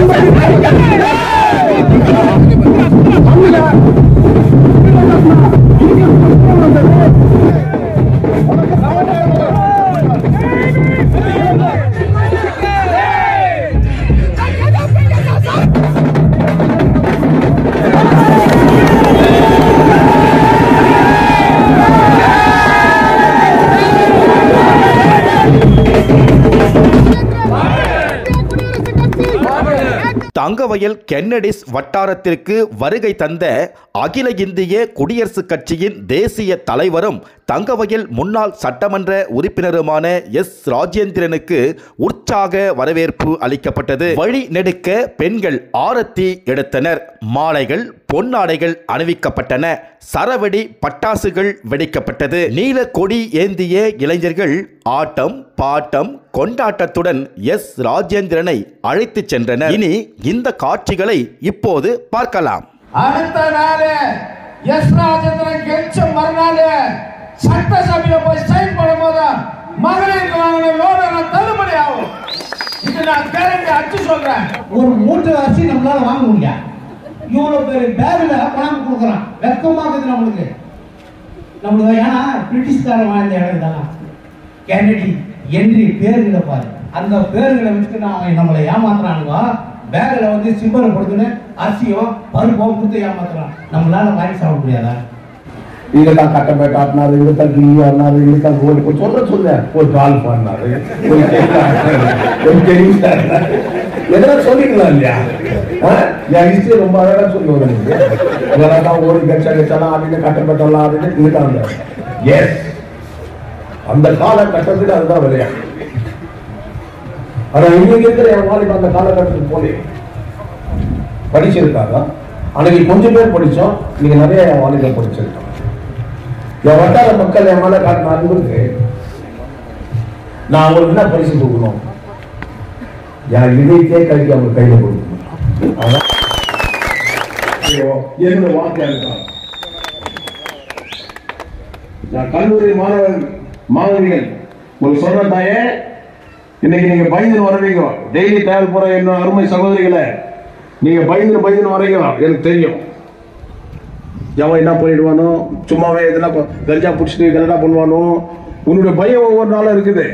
தங்கவயல் கென்னடிஸ் வட்டாரத்திற்கு வருகை தந்த அகில இந்திய குடியரசுக் கட்சியின் தேசிய தலைவரும் தங்கவயல் முன்னாள் சட்டமன்ற உறுப்பினருமான எஸ் ராஜேந்திரனுக்கு உற்சாக வரவேற்பு அளிக்கப்பட்டது வழி நெடுக்க பெண்கள் ஆரத்தி எடுத்தனர் மாலைகள் பொன்னாடைகள் அணிவிக்கப்பட்டன சரவெடி பட்டாசுகள் வெடிக்கப்பட்டது நீல கொடி ஏந்திய இளைஞர்கள் ஆட்டம் பாட்டம் கொண்டாட்டத்துடன் எஸ் ராஜேந்திரனை அழைத்துச் சென்றனர் இனி இந்த காட்சிகளை இப்போது பார்க்கலாம் அடுத்த நாள் எஸ் ராஜேந்திரன் கெச்ச மறுநாள் சட்டசபையில போய் சைன் பண்ணும்போது மகளிருக்கு வாங்கின லோன் தள்ளுபடி ஆகும் இது நான் கேரண்டி அடிச்சு சொல்றேன் ஒரு மூட்டை அரிசி நம்மளால வாங்க முடியாது இவ்வளவு பேர் பேர்ல பணம் கொடுக்குறான் வெக்கமாகுது நம்மளுக்கு நம்மளுக்கு ஏன்னா பிரிட்டிஷ்காரன் வாழ்ந்த இடம் தான் கென்னடி என்று பேருங்களை பாரு அந்த பேருங்களை வச்சுட்டு அவன் நம்மளை ஏமாத்துறானுங்க பேக்ல வந்து சிம்பரை கொடுத்துன்னு அரிசியோ பருப்போ கொடுத்து ஏமாத்துறான் நம்மளால வாங்கி சாப்பிட முடியாதா இதெல்லாம் கட்டப்பேட்டை ஆட்டினாரு இதுதான் டிவி ஆடினாரு இதுதான் கோல் போய் சொல்ல சொல்ல ஒரு கால் பண்ணாரு ஒரு கேக் ஆடினாரு, ஒரு டென்னிஸ் ஆடினாரு. இதெல்லாம் சொல்லிக்கலாம் இல்லையா ஆ? என் ஹிஸ்டரி ரொம்ப அழகா சொல்லி வரும் இதெல்லாம் தான் ஓடி கட்சா கட்சாலாம் ஆடிட்டு கட்டப்பேட்டெல்லாம் ஆடிட்டு இருக்காங்க எஸ் அந்த காலகட்டத்தில் அதுதான் விளையாட்டு ஆனா இன்னைக்கு இருக்கிற என் வாலிப அந்த காலகட்டத்துக்கு போலே படிச்சிருக்காங்க அன்னைக்கு கொஞ்சம் பேர் படிச்சோம் இன்னைக்கு நிறைய என் வாலிபர் படிச்சிருக்கோம் என் வட்டார மக்கள் என் மேல காட்டின அன்புக்கு நான் அவங்களுக்கு என்ன பரிசு கொடுக்கணும் என் இதயத்தையே கல்வி அவங்க கையில கொடுக்கணும் அதான் என்னோட வார்த்தையா இருக்கான் நான் கல்லூரி மாணவர் மாணவிகள் உங்களுக்கு சொல்ற தாயே இன்னைக்கு நீங்க பயந்து வரவீங்க டெய்லி டிராவல் போற என்ன அருமை சகோதரிகளை நீங்க பயந்து பயந்து வரீங்க எனக்கு தெரியும் எவன் என்ன பண்ணிடுவானோ சும்மாவே எதுனா கொ- கஞ்சா பிடிச்சிட்டு கல்லடா பண்ணுவானோ உன்னுடைய பயம் ஒவ்வொரு நாளும் இருக்குது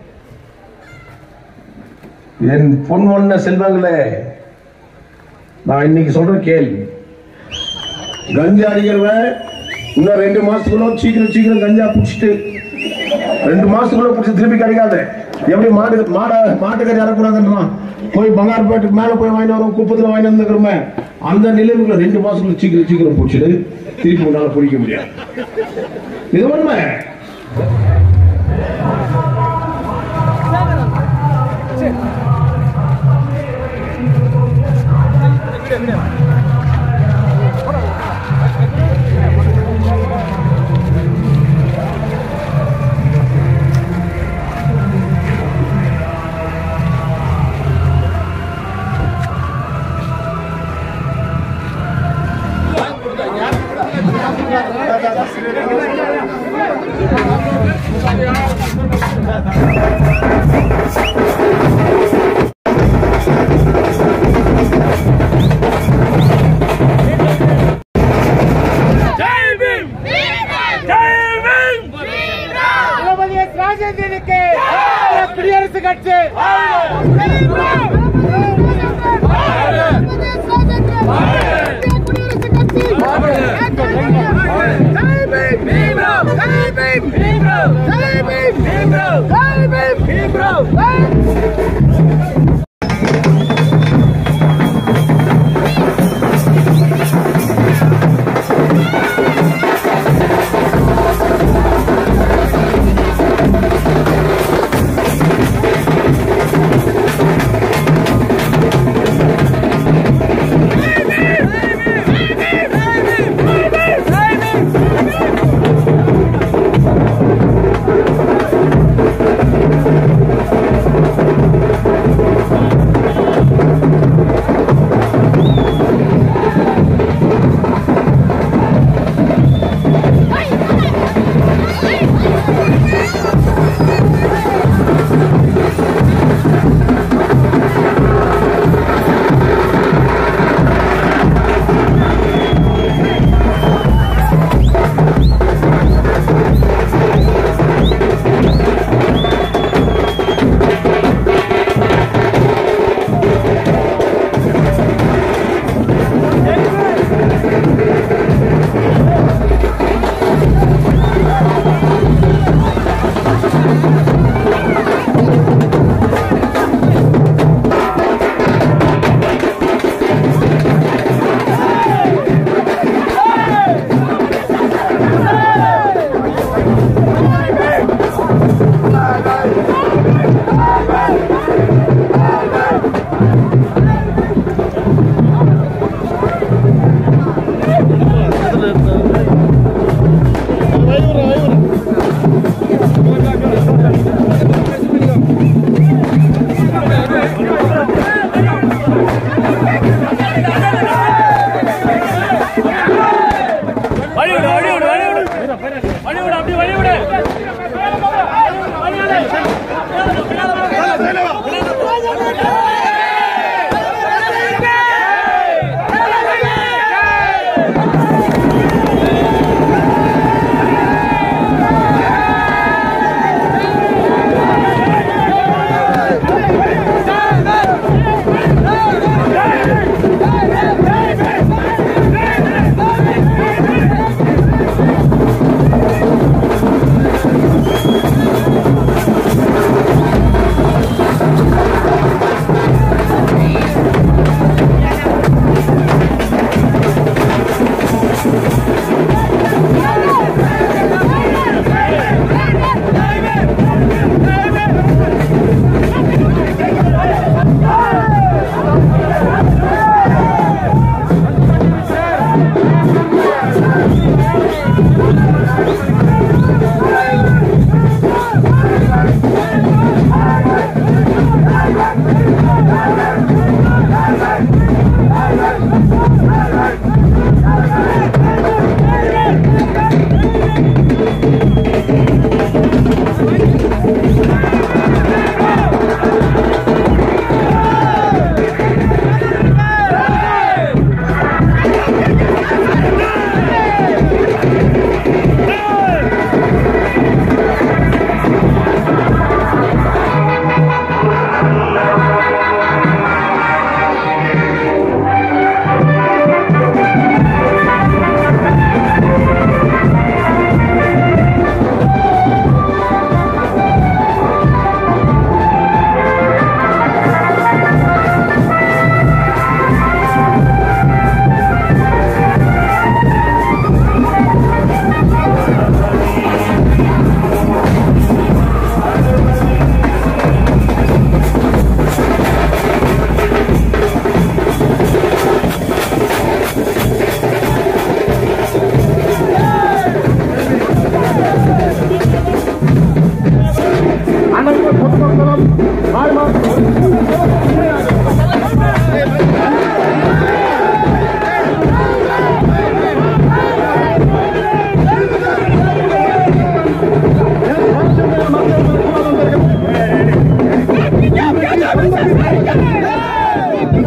என் பொன் ஒன்ன செல்வங்களே நான் இன்னைக்கு சொல்றேன் கேள் கஞ்சா அடிக்கிறவன் இன்னும் ரெண்டு மாசத்துக்குள்ள சீக்கிரம் சீக்கிரம் கஞ்சா பிடிச்சிட்டு ரெண்டு மாசத்துக்குள்ள பிடிச்சி திருப்பி கிடைக்காது எப்படி மாடு மாட மாட்டுக்கறி இறக்கூடாதுன்றான் போய் பங்காரப்பேட்டுக்கு மேல போய் வாங்கிட்டு வரோம் குப்பத்துல வாங்கிட்டு வந்துக்கிறோமே அந்த நிலைமைக்குள்ள ரெண்டு மாசத்துக்குள்ள சீக்கிரம் சீக்கிரம் பிடிச்சிட்டு திருப்பி உன்னால பிடிக்க முடியாது இது உண்மை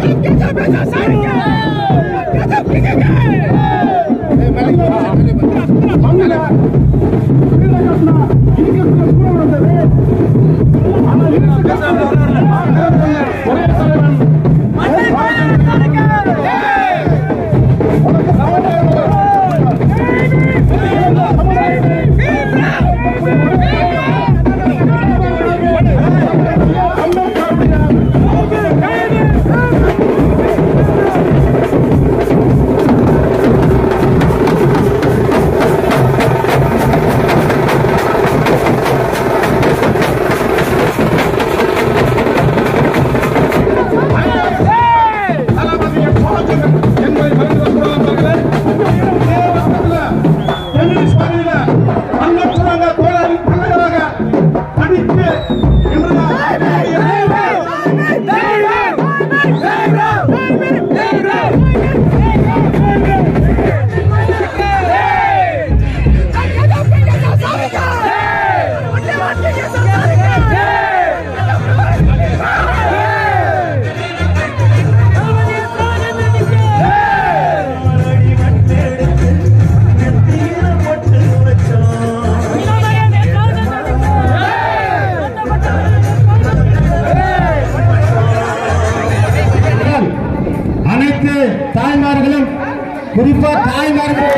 அனைத்து தாய்மார்களும் குறிப்பா தாய்மார்கள்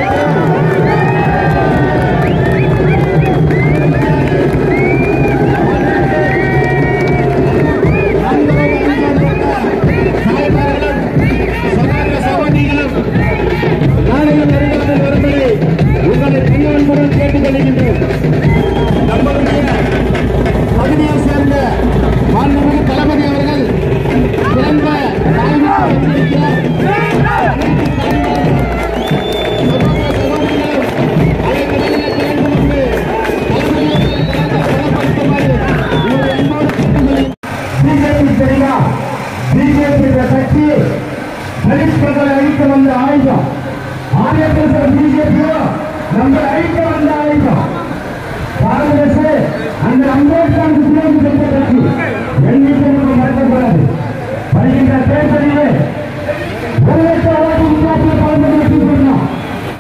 தாய்மார்களும் சகோதர சகோதரிகளும் நாடுகள் வருடத்தில் வரும்படி உங்களை பணிவன்புடன் கேட்டுக்கொள்கின்றோம் நம்மளுடைய பகுதியை சேர்ந்த மாண்புமிகு தளபதி அவர்கள் சிறந்த தாய்மார் பிஜேபி தெரியுமா பிஜேபி கட்சி தலித் மக்களை அழிக்க வந்த ஆயுதம் ஆர்எஸ்எஸ் பிஜேபியோ நம்ம அழிக்க வந்த ஆயுதம்